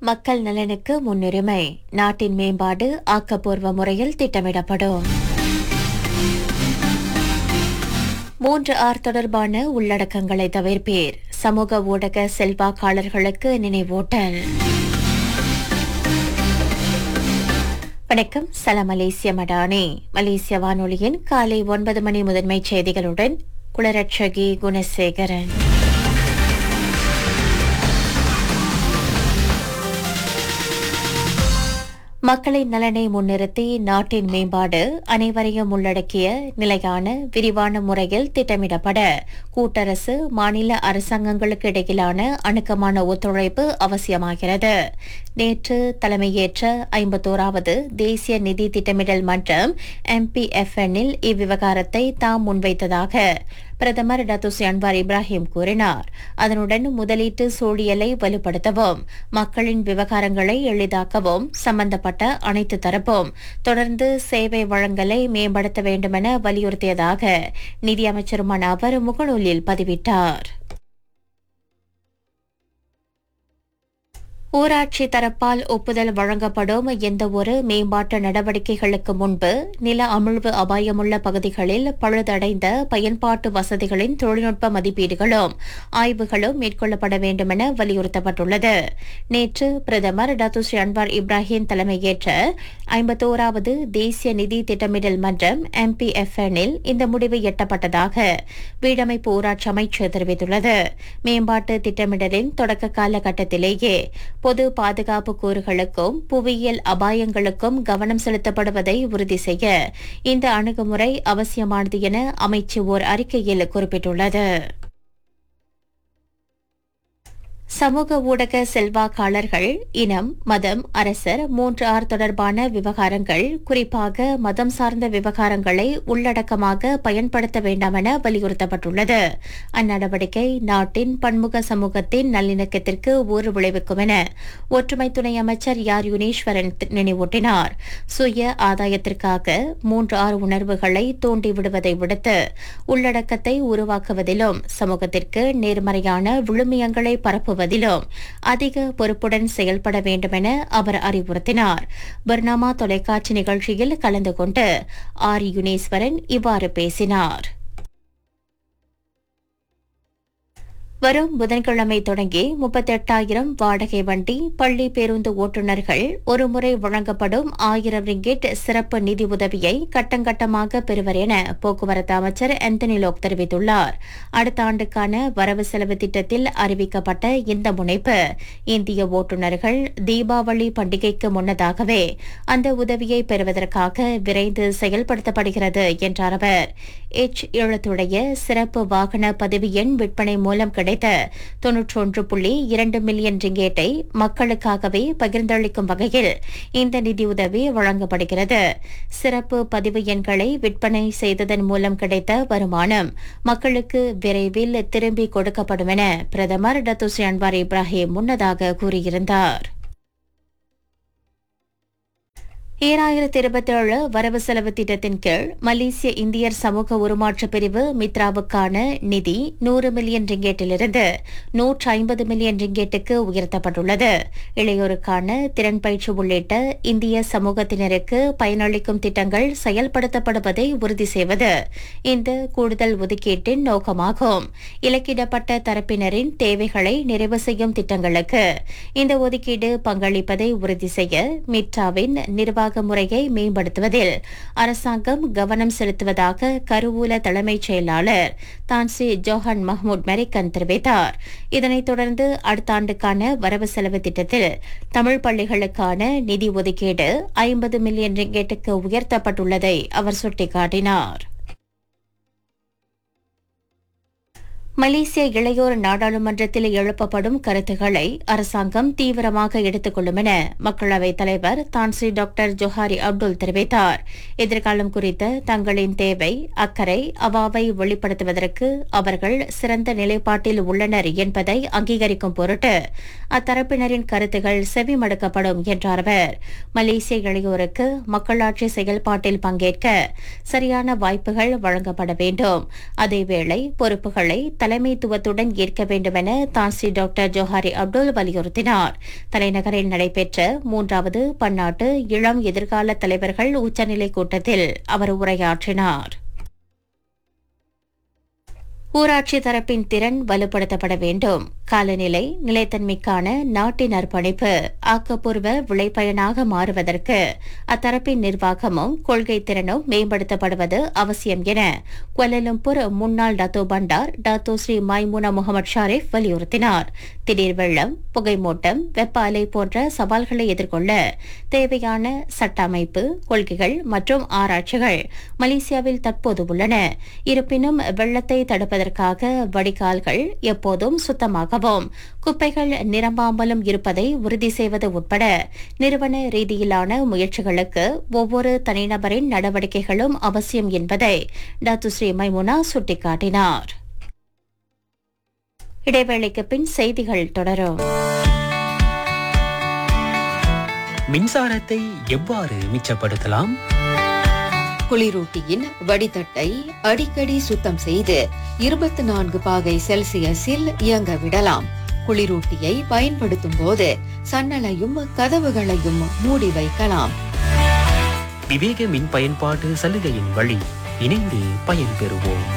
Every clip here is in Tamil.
மக்கள் நலனுக்கு முன்னுரிமை நாட்டின் மேம்பாடு ஆக்கப்பூர்வ முறையில் திட்டமிடப்படும் மூன்று ஆர் தொடர்பான உள்ளடக்கங்களை தவிர்ப்பீர் சமூக ஊடக செல்வாக்காளர்களுக்கு நினைவூட்டல் வணக்கம் சலாம் மலேசிய மடானி மலேசிய வானொலியின் காலை ஒன்பது மணி முதன்மை செய்திகளுடன் குளரட்சகி குணசேகரன் மக்களின் நலனை முன்னிறுத்தி நாட்டின் மேம்பாடு அனைவரையும் உள்ளடக்கிய நிலையான விரிவான முறையில் திட்டமிடப்பட கூட்டரசு மாநில அரசாங்கங்களுக்கு இடையிலான அணுக்கமான ஒத்துழைப்பு அவசியமாகிறது நேற்று தலைமையேற்ற ஐம்பத்தோராவது தேசிய நிதி திட்டமிடல் மன்றம் எம்பிஎஃப்என்னில் இவ்விவகாரத்தை தாம் முன்வைத்ததாக பிரதமர் டத்துசி அன்வார் இப்ராஹிம் கூறினார் அதனுடன் முதலீட்டு சூழியலை வலுப்படுத்தவும் மக்களின் விவகாரங்களை எளிதாக்கவும் சம்பந்தப்பட்ட அனைத்து தரப்பும் தொடர்ந்து சேவை வழங்கலை மேம்படுத்த வேண்டுமென வலியுறுத்தியதாக நிதியமைச்சருமான அவர் முகநூலில் பதிவிட்டார் ஊராட்சி தரப்பால் ஒப்புதல் வழங்கப்படும் எந்தவொரு மேம்பாட்டு நடவடிக்கைகளுக்கு முன்பு நில அமிழ்வு அபாயமுள்ள பகுதிகளில் பழுதடைந்த பயன்பாட்டு வசதிகளின் தொழில்நுட்ப மதிப்பீடுகளும் ஆய்வுகளும் மேற்கொள்ளப்பட வேண்டுமென வலியுறுத்தப்பட்டுள்ளது நேற்று பிரதமர் டத்துஸ்ரீ அன்வார் இப்ராஹிம் தலைமையேற்ற ஐம்பத்தோராவது தேசிய நிதி திட்டமிடல் மன்றம் எம்பிஎஃப்எனில் இந்த முடிவு எட்டப்பட்டதாக வீடமைப்பு ஊராட்சி அமைச்சு தெரிவித்துள்ளது மேம்பாட்டு திட்டமிடலின் தொடக்க காலகட்டத்திலேயே பொது பாதுகாப்பு கூறுகளுக்கும் புவியியல் அபாயங்களுக்கும் கவனம் செலுத்தப்படுவதை உறுதி செய்ய இந்த அணுகுமுறை அவசியமானது என அமைச்சு ஓர் அறிக்கையில் குறிப்பிட்டுள்ளது சமூக ஊடக செல்வாக்காளர்கள் இனம் மதம் அரசர் மூன்று ஆர் தொடர்பான விவகாரங்கள் குறிப்பாக மதம் சார்ந்த விவகாரங்களை உள்ளடக்கமாக பயன்படுத்த வேண்டாம் என வலியுறுத்தப்பட்டுள்ளது அந்நடவடிக்கை நாட்டின் பன்முக சமூகத்தின் நல்லிணக்கத்திற்கு ஊறு விளைவிக்கும் என ஒற்றுமை துணை அமைச்சர் யார் யுனீஸ்வரன் நினைவூட்டினார் சுய ஆதாயத்திற்காக மூன்று ஆறு உணர்வுகளை தூண்டிவிடுவதை விடுத்து உள்ளடக்கத்தை உருவாக்குவதிலும் சமூகத்திற்கு நேர்மறையான விழுமியங்களை பரப்புவதிலும் அதிக பொறுப்புடன் செயல்பட வேண்டும் என அவர் அறிவுறுத்தினார் பர்னாமா தொலைக்காட்சி நிகழ்ச்சியில் கலந்து கொண்டு ஆர் யுனீஸ்வரன் இவ்வாறு பேசினார் வரும் புதன்கிழமை தொடங்கி முப்பத்தெட்டாயிரம் வாடகை வண்டி பள்ளி பேருந்து ஓட்டுநர்கள் ஒருமுறை வழங்கப்படும் ஆயிரம் ரிங்கெட் சிறப்பு நிதி உதவியை கட்டங்கட்டமாக பெறுவர் என போக்குவரத்து அமைச்சர் ஆந்தனி லோக் தெரிவித்துள்ளார் அடுத்த ஆண்டுக்கான வரவு செலவு திட்டத்தில் அறிவிக்கப்பட்ட இந்த முனைப்பு இந்திய ஓட்டுநர்கள் தீபாவளி பண்டிகைக்கு முன்னதாகவே அந்த உதவியை பெறுவதற்காக விரைந்து செயல்படுத்தப்படுகிறது என்றார் அவர் எச் எழுத்துடைய சிறப்பு வாகன பதிவு எண் விற்பனை மூலம் கிடைத்த தொன்னூற்றொன்று புள்ளி இரண்டு மில்லியன் ரிங்கேட்டை மக்களுக்காகவே பகிர்ந்தளிக்கும் வகையில் இந்த நிதியுதவி வழங்கப்படுகிறது சிறப்பு பதிவு எண்களை விற்பனை செய்ததன் மூலம் கிடைத்த வருமானம் மக்களுக்கு விரைவில் திரும்பி கொடுக்கப்படும் என பிரதமர் டத்துஸ்ரீ அன்வார் இப்ராஹிம் முன்னதாக கூறியிருந்தார் ஈராயிரத்தி இருபத்தேழு வரவு செலவு திட்டத்தின் கீழ் மலேசிய இந்தியர் சமூக உருமாற்ற பிரிவு மித்ராவுக்கான நிதி நூறு மில்லியன் ரிங்கேட்டிலிருந்து நூற்று ஐம்பது மில்லியன் ரிங்கேட்டுக்கு உயர்த்தப்பட்டுள்ளது இளையோருக்கான திறன் பயிற்சி உள்ளிட்ட இந்திய சமூகத்தினருக்கு பயனளிக்கும் திட்டங்கள் செயல்படுத்தப்படுவதை உறுதி செய்வது இந்த கூடுதல் ஒதுக்கீட்டின் நோக்கமாகும் இலக்கிடப்பட்ட தரப்பினரின் தேவைகளை நிறைவு செய்யும் திட்டங்களுக்கு இந்த ஒதுக்கீடு பங்களிப்பதை உறுதி செய்ய மிட்ராவின் நிர்வாக முறையை மேம்படுத்துவதில் அரசாங்கம் கவனம் செலுத்துவதாக கருவூல தலைமைச் செயலாளர் தான்சி ஜோஹன் மஹ்மூத் மெரிக்கன் தெரிவித்தார் இதனைத் தொடர்ந்து அடுத்த ஆண்டுக்கான வரவு செலவு திட்டத்தில் தமிழ் பள்ளிகளுக்கான நிதி ஒதுக்கீடு ஐம்பது மில்லியன் ரிங்கெட்டுக்கு உயர்த்தப்பட்டுள்ளதை அவர் சுட்டிக்காட்டினார் மலேசிய இளையோர் நாடாளுமன்றத்தில் எழுப்பப்படும் கருத்துக்களை அரசாங்கம் தீவிரமாக எடுத்துக் கொள்ளும் என மக்களவைத் தலைவர் தான்சி டாக்டர் ஜொஹாரி அப்துல் தெரிவித்தார் எதிர்காலம் குறித்த தங்களின் தேவை அக்கறை அவாவை வெளிப்படுத்துவதற்கு அவர்கள் சிறந்த நிலைப்பாட்டில் உள்ளனர் என்பதை அங்கீகரிக்கும் பொருட்டு அத்தரப்பினரின் கருத்துகள் செவிமடுக்கப்படும் என்றார் அவர் மலேசிய இளையோருக்கு மக்களாட்சி செயல்பாட்டில் பங்கேற்க சரியான வாய்ப்புகள் வழங்கப்பட வேண்டும் அதேவேளை பொறுப்புகளை தலைமைத்துவத்துடன் ஏற்க வேண்டுமென தான்சி டாக்டர் ஜோஹாரி அப்துல் வலியுறுத்தினார் தலைநகரில் நடைபெற்ற மூன்றாவது பன்னாட்டு இளம் எதிர்கால தலைவர்கள் உச்சநிலை கூட்டத்தில் அவர் உரையாற்றினார் ஊராட்சி தரப்பின் திறன் வலுப்படுத்தப்பட வேண்டும் காலநிலை நிலைத்தன்மைக்கான நாட்டின் அர்ப்பணிப்பு ஆக்கப்பூர்வ விளைபயனாக மாறுவதற்கு அத்தரப்பின் நிர்வாகமும் கொள்கை திறனும் மேம்படுத்தப்படுவது அவசியம் என குவலலும்பூர் முன்னாள் Datuk Bandar Datuk Seri Maimunah Mohamed Sharif வலியுறுத்தினார் திடீர் வெள்ளம் புகைமூட்டம் வெப்ப அலை போன்ற சவால்களை எதிர்கொள்ள தேவையான சட்ட அமைப்பு கொள்கைகள் மற்றும் ஆராய்ச்சிகள் மலேசியாவில் தற்போது உள்ளன இருப்பினும் வெள்ளத்தை தடுப்பதற்காக வடிகால்கள் எப்போதும் சுத்தமாகவும் குப்பைகள் நிரம்பாமலும் இருப்பதை உறுதி செய்வது உட்பட நிறுவன ரீதியிலான முயற்சிகளுக்கு ஒவ்வொரு தனிநபரின் நடவடிக்கைகளும் அவசியம் என்பதை டாத்து ஸ்ரீ மைமுனா சுட்டிக்காட்டினார் இடைவேளைக்கு பின் செய்திகள் தொடரும் மின்சாரத்தை எவ்வாறு மிச்சப்படுத்தலாம் குளிரூட்டியின் வடிதட்டை அடிக்கடி சுத்தம் செய்து இருபத்தி நான்கு பாகை செல்சியஸில் இயங்க விடலாம் குளிரூட்டியை பயன்படுத்தும் போது சன்னலையும் கதவுகளையும் மூடி வைக்கலாம் விவேக மின் பயன்பாட்டு சலுகையின் வழி இணைந்து பயன்பெறுவோம்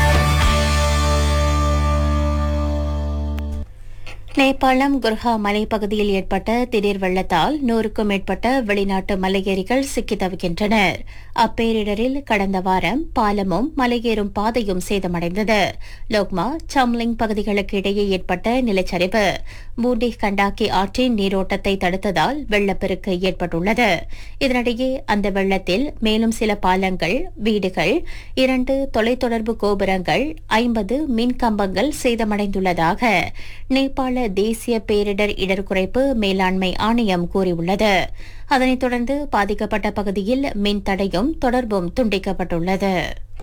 நேபாளம் குர்ஹா மலைப்பகுதியில் ஏற்பட்ட திடீர் வெள்ளத்தால் நூறுக்கும் மேற்பட்ட வெளிநாட்டு மலையேறிகள் சிக்கித் தவிக்கின்றனர் அப்பேரிடரில் கடந்த வாரம் பாலமும் மலையேறும் பாதையும் சேதமடைந்தது லோக்மா சம்லிங் பகுதிகளுக்கு இடையே ஏற்பட்ட நிலச்சரிவு பூண்டி கண்டாக்கி ஆற்றின் நீரோட்டத்தை தடுத்ததால் வெள்ளப்பெருக்கு ஏற்பட்டுள்ளது இதனிடையே அந்த வெள்ளத்தில் மேலும் சில பாலங்கள் வீடுகள் இரண்டு தொலைத்தொடர்பு கோபுரங்கள் ஐம்பது மின் கம்பங்கள் சேதமடைந்துள்ளதாக நேபாள தேசிய பேரிடர் இடர் குறைப்பு மேலாண்மை ஆணையம் கூறியுள்ளது அதனைத் தொடர்ந்து பாதிக்கப்பட்ட பகுதியில் மின் தடையும் தொடர்பும் துண்டிக்கப்பட்டுள்ளது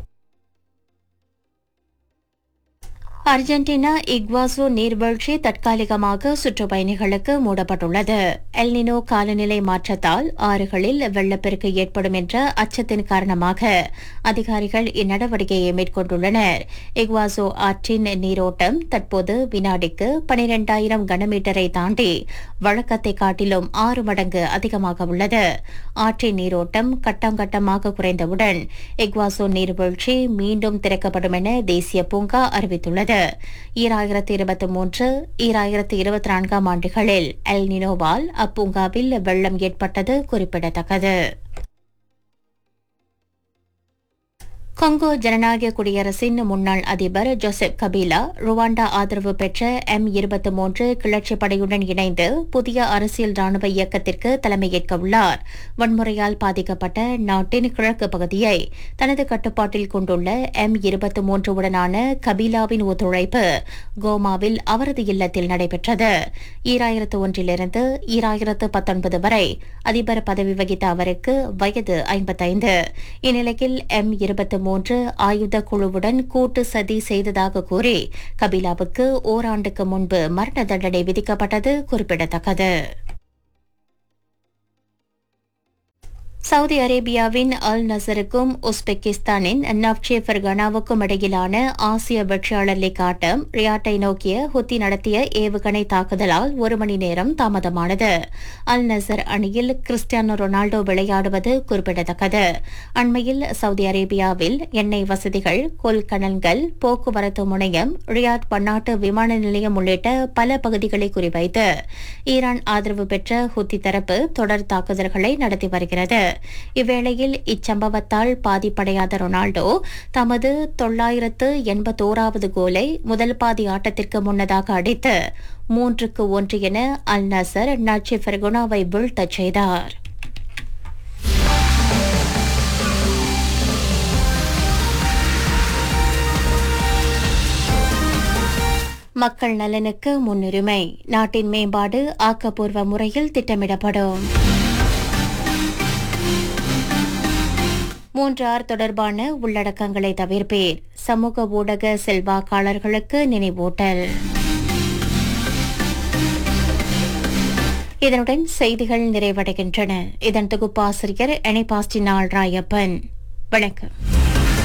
அர்ஜென்டினா இக்வாசோ நீர்வீழ்ச்சி தற்காலிகமாக சுற்றுப்பயணிகளுக்கு மூடப்பட்டுள்ளது எல்னினோ காலநிலை மாற்றத்தால் ஆறுகளில் வெள்ளப்பெருக்கு ஏற்படும் என்ற அச்சத்தின் காரணமாக அதிகாரிகள் இந்நடவடிக்கையை மேற்கொண்டுள்ளனர் இக்வாசோ ஆற்றின் நீரோட்டம் தற்போது வினாடிக்கு பனிரெண்டாயிரம் கனமீட்டரை தாண்டி வழக்கத்தை காட்டிலும் ஆறு மடங்கு அதிகமாக உள்ளது ஆற்றின் நீரோட்டம் கட்டம் கட்டமாக குறைந்தவுடன் இக்வாசோ நீர்வீழ்ச்சி மீண்டும் திறக்கப்படும் என தேசிய பூங்கா அறிவித்துள்ளது ஈராயிரத்தி இருபத்தி மூன்று ஈராயிரத்தி இருபத்தி நான்காம் ஆண்டுகளில் எல் நினோவால் அப்பூங்காவில் வெள்ளம் ஏற்பட்டது குறிப்பிடத்தக்கது கொங்கோ ஜனநாயக குடியரசின் முன்னாள் அதிபர் ஜோசப் கபீலா ருவாண்டா ஆதரவு பெற்ற எம் இருபத்தி மூன்று கிளர்ச்சி படையுடன் இணைந்து புதிய அரசியல் ராணுவ இயக்கத்திற்கு தலைமையேற்க உள்ளார் வன்முறையால் பாதிக்கப்பட்ட நாட்டின் கிழக்கு பகுதியை தனது கட்டுப்பாட்டில் கொண்டுள்ள எம் இருபத்தி மூன்று உடனான கபீலாவின் ஒத்துழைப்பு கோமாவில் அவரது இல்லத்தில் நடைபெற்றது ஈராயிரத்து ஒன்றிலிருந்து ஈராயிரத்து பத்தொன்பது வரை அதிபர் பதவி வகித்த அவருக்கு வயது ஐம்பத்தைந்து இந்நிலையில் எம் இருபத்தி மூன்று ஆயுத குழுவுடன் கூட்டு சதி செய்ததாக கூறி கபிலாவுக்கு ஓராண்டுக்கு முன்பு மரண தண்டனை விதிக்கப்பட்டது குறிப்பிடத்தக்கது சவுதி அரேபியாவின் அல் நசருக்கும் உஸ்பெகிஸ்தானின் நவ்சே ஃபர்கானாவுக்கும் இடையிலான ஆசிய வெற்றியாளர் லீக் ஆட்டம் ரியாட்டை நோக்கிய ஹுத்தி நடத்திய ஏவுகணை தாக்குதலால் ஒரு மணி நேரம் தாமதமானது அல் நசர் அணியில் கிறிஸ்டியானோ ரொனால்டோ விளையாடுவது குறிப்பிடத்தக்கது அண்மையில் சவுதி அரேபியாவில் எண்ணெய் வசதிகள் கொள்கலன்கள் போக்குவரத்து முனையம் ரியாத் பன்னாட்டு விமான நிலையம் உள்ளிட்ட பல பகுதிகளை குறிவைத்து ஈரான் ஆதரவு பெற்ற ஹுத்தி தரப்பு தொடர் தாக்குதல்களை நடத்தி வருகிறது இவ்வேளையில் இச்சம்பவத்தால் பாதிப்படையாத ரொனால்டோ தமது தொள்ளாயிரத்து எண்பத்தோராவது கோலை முதல் பாதி ஆட்டத்திற்கு முன்னதாக அடித்து மூன்றுக்கு ஒன்று என அல் நசர் நட்சி ஃபெர்குனாவை வீழ்த்தச் செய்தார் மக்கள் நலனுக்கு முன்னுரிமை நாட்டின் மேம்பாடு ஆக்கப்பூர்வ முறையில் திட்டமிடப்படும் மூன்றார் தொடர்பான உள்ளடக்கங்களை தவிர்ப்பேர் சமூக ஊடக செல்வாக்காளர்களுக்கு நினைவூட்டல் இதனுடன் செய்திகள் நிறைவடைகின்றன இதன் தொகுப்பாசிரியர் எனிபாஸ்டினால் ராயப்பன் வணக்கம்